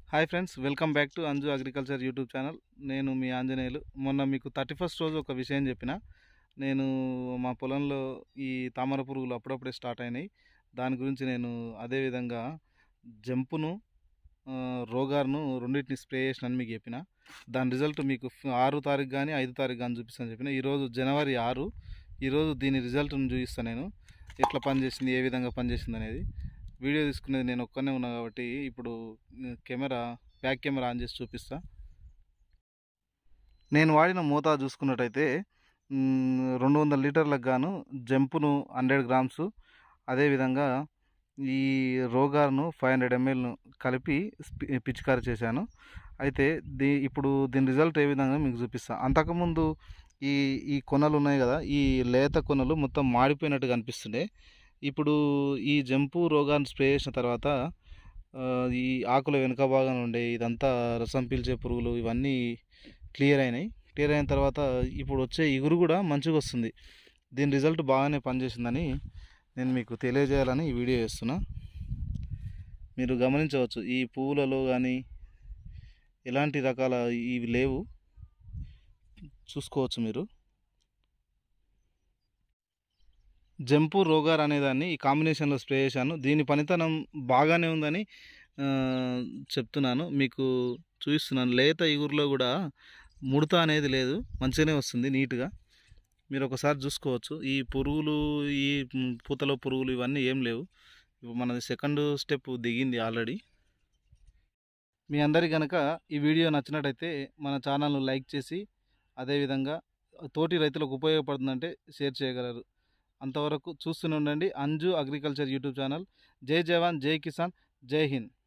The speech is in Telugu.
hi friends welcome back to Anju agriculture YouTube channel నేను మీ ఆంజనేయులు మొన్న మీకు థర్టీ ఫస్ట్ రోజు ఒక విషయం చెప్పిన నేను మా పొలంలో ఈ తామర పురుగులు అప్పుడప్పుడే స్టార్ట్ అయినాయి దాని గురించి నేను అదేవిధంగా జంపును ఆ, రోగార్ను రెండింటిని స్ప్రే చేసినాను మీకు చెప్పిన దాని రిజల్ట్ మీకు ఫ్- ఆరు తారీఖు కానీ ఐదు తారీఖు కానీ చూపిస్తాను చెప్పిన ఈరోజు జనవరి ఆరు ఈరోజు దీని రిజల్ట్ను చూపిస్తాను నేను ఎట్లా పనిచేసింది ఏ విధంగా పనిచేసింది అనేది వీడియో తీసుకునేది నేను ఒక్కనే ఉన్నా కాబట్టి ఇప్పుడు um, camera back camera on చేసి చూపిస్తా నేను వాడిన మోతా చూసుకున్నట్టయితే ఉమ్, రెండు వందల లీటర్లకు గాను జంపును హండ్రెడ్ గ్రామ్స్ అదేవిధంగా ఈ రోగార్ను ఫైవ్ హండ్రెడ్ ఎంఎల్ను కలిపి స్పి- పిచికారి చేశాను అయితే దీ ఇప్పుడు దీని రిజల్ట్ ఏ విధంగా మీకు చూపిస్తా అంతకుముందు ఈ ఈ కొనలు ఉన్నాయి కదా ఈ లేత కొనలు మొత్తం మాడిపోయినట్టుగా అనిపిస్తుండే ఇప్పుడు ఈ జంపు రోగాన్ని స్ప్రే చేసిన తర్వాత ఆ, ఈ ఆకుల వెనుక భాగం ఉండే ఇదంతా రసం పీల్చే పురుగులు ఇవన్నీ క్లియర్ అయినాయి క్లియర్ అయిన తర్వాత ఇప్పుడు వచ్చే ఇగురు కూడా మంచిగా వస్తుంది దీని రిజల్ట్ బాగానే పనిచేసిందని నేను మీకు తెలియజేయాలని ఈ వీడియో చేస్తున్నా మీరు గమనించవచ్చు ఈ పువ్వులలో కానీ ఎలాంటి రకాల ఇవి లేవు చూసుకోవచ్చు మీరు జంపు రోగార్ అనేదాన్ని ఈ కాంబినేషన్లో స్ప్రే చేశాను దీని పనితనం బాగానే ఉందని ఆ, చెప్తున్నాను మీకు చూపిస్తున్నాను లేత ఇగురులో కూడా ముడత అనేది లేదు మంచిగానే వస్తుంది నీట్గా మీరు ఒకసారి చూసుకోవచ్చు ఈ పురుగులు ఈ మ్, పూతలో పురుగులు ఇవన్నీ ఏం లేవు ఇప్పుడు మనది సెకండ్ స్టెప్ దిగింది ఆల్రెడీ మీ అందరికి కనుక ఈ వీడియో నచ్చినట్టయితే మన ఛానల్ను లైక్ చేసి అదేవిధంగా తోటి రైతులకు ఉపయోగపడుతుందంటే షేర్ చేయగలరు అంతవరకు చూస్తూనే ఉండండి అంజు అగ్రికల్చర్ యూట్యూబ్ ఛానల్ జై జవాన్ జై కిసాన్ జై హింద్